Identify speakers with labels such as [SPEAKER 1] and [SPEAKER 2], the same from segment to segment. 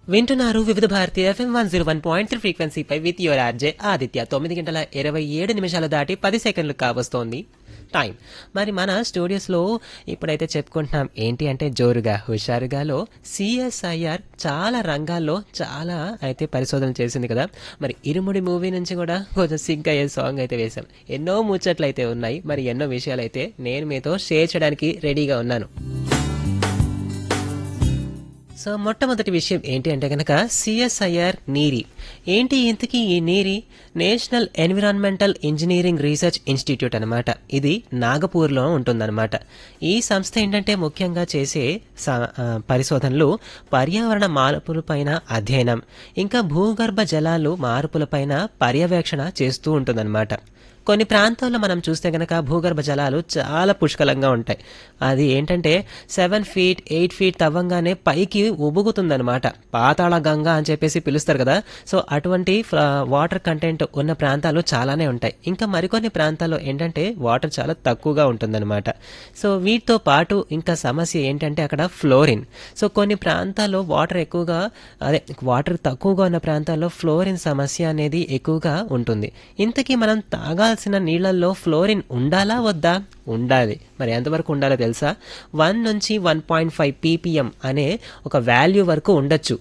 [SPEAKER 1] వింటున్నారు Vividh Bharati FM one zero one point three ఫ్రీక్వెన్సీపై with your RJ Aditya తొమ్మిది గంటల ఇరవై ఏడు నిమిషాలు దాటి పది సెకండ్లు కావస్తోంది టైం మరి మన స్టూడియోస్లో ఇప్పుడైతే చెప్పుకుంటున్నాం ఏంటి అంటే జోరుగా హుషారుగాలో సిఎస్ఐఆర్ చాలా రంగాల్లో చాలా అయితే పరిశోధన చేసింది కదా మరి ఇరుముడి మూవీ నుంచి కూడా కొంచెం సింక్ అయ్యే సాంగ్ అయితే వేశాం ఎన్నో ముచ్చట్లు అయితే ఉన్నాయి మరి ఎన్నో విషయాలు అయితే నేను మీతో షేర్ చేయడానికి రెడీగా ఉన్నాను సో మొట్టమొదటి విషయం ఏంటి అంటే కనుక సిఎస్ఐఆర్ నీరి ఏంటి ఇంతకీ ఈ NEERI National Environmental Engineering Research Institute అనమాట ఇది నాగపూర్లో ఉంటుందన్నమాట ఈ సంస్థ ఏంటంటే ముఖ్యంగా చేసే స- ఆ, పరిశోధనలు పర్యావరణ మార్పులపైన అధ్యయనం ఇంకా భూగర్భ జలాలు మార్పులపైన పర్యవేక్షణ చేస్తూ ఉంటుందన్నమాట కొన్ని ప్రాంతాల్లో మనం చూస్తే గనక భూగర్భ జలాలు చాలా పుష్కలంగా ఉంటాయి అది ఏంటంటే సెవెన్ ఫీట్ ఎయిట్ ఫీట్ తవ్వంగానే పైకి ఉబుగుతుందనమాట పాతాళ గంగ అని చెప్పేసి పిలుస్తారు కదా సో అటువంటి ఫ్ర- వాటర్ కంటెంట్ ఉన్న ప్రాంతాలు చాలానే ఉంటాయి ఇంకా మరికొన్ని ప్రాంతాల్లో ఏంటంటే వాటర్ చాలా తక్కువగా ఉంటుందన్నమాట సో వీటితో పాటు ఇంకా సమస్య ఏంటంటే అక్కడ ఫ్లోరిన్ సో కొన్ని ప్రాంతాల్లో వాటర్ ఎక్కువగా అదే వాటర్ తక్కువగా ఉన్న ప్రాంతాల్లో ఫ్లోరిన్ సమస్య అనేది ఎక్కువగా ఉంటుంది ఇంతకీ మనం తాగాల్సిన నీళ్ళల్లో ఫ్లోరిన్ ఉండాలా వద్దా ఉండాలి మరి ఎంతవరకు ఉండాలో తెలుసా వన్ నుంచి వన్ పాయింట్ ఫైవ్ పీపీఎం అనే ఒక వాల్యూ వరకు ఉండొచ్చు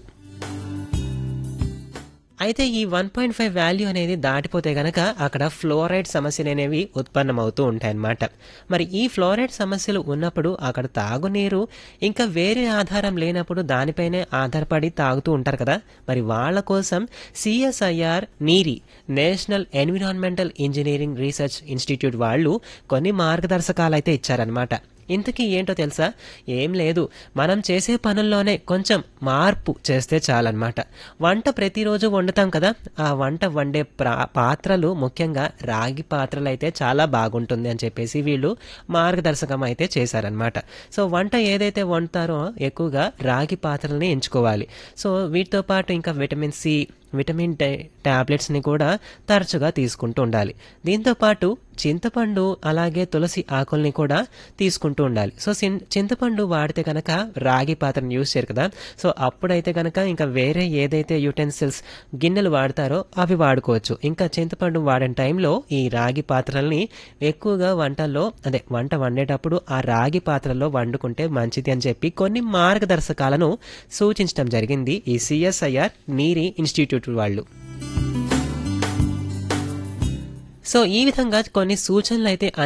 [SPEAKER 1] అయితే ఈ వన్ పాయింట్ ఫైవ్ వాల్యూ అనేది దాటిపోతే గనక అక్కడ ఫ్లోరైడ్ సమస్యలు అనేవి ఉత్పన్నమవుతూ ఉంటాయన్నమాట మరి ఈ ఫ్లోరైడ్ సమస్యలు ఉన్నప్పుడు అక్కడ తాగునీరు ఇంకా వేరే ఆధారం లేనప్పుడు దానిపైనే ఆధారపడి తాగుతూ ఉంటారు కదా మరి వాళ్ళ కోసం CSIR NEERI National Environmental Engineering Research Institute వాళ్ళు కొన్ని మార్గదర్శకాలు అయితే ఇచ్చారనమాట ఇంతకీ ఏంటో తెలుసా ఏం లేదు మనం చేసే పనుల్లోనే కొంచెం మార్పు చేస్తే చాలన్నమాట వంట ప్రతిరోజు వండుతాం కదా ఆ వంట వండే ప్రా- పాత్రలు ముఖ్యంగా రాగి పాత్రలు అయితే చాలా బాగుంటుంది అని చెప్పేసి వీళ్ళు మార్గదర్శకం అయితే చేశారనమాట సో వంట ఏదైతే వండుతారో ఎక్కువగా రాగి పాత్రలని ఎంచుకోవాలి సో వీటితో పాటు ఇంకా విటమిన్ సి విటమిన్ టే ట్యాబ్లెట్స్ని కూడా తరచుగా తీసుకుంటూ ఉండాలి దీంతో పాటు చింతపండు అలాగే తులసి ఆకుల్ని కూడా తీసుకుంటూ ఉండాలి సో చిన్- చింతపండు వాడితే కనుక రాగి పాత్రను యూజ్ చేయరు కదా సో అప్పుడైతే కనుక ఇంకా వేరే ఏదైతే యూటెన్సిల్స్ గిన్నెలు వాడతారో అవి వాడుకోవచ్చు ఇంకా చింతపండు వాడిన టైంలో ఈ రాగి పాత్రల్ని ఎక్కువగా వంటల్లో అదే వంట వండేటప్పుడు ఆ రాగి పాత్రలో వండుకుంటే మంచిది అని చెప్పి కొన్ని మార్గదర్శకాలను సూచించడం జరిగింది ఈ సిఎస్ఐఆర్ నీరి ఇన్స్టిట్యూట్ వాళ్ళు సో ఈ విధంగా కొన్ని సూచనలు అయితే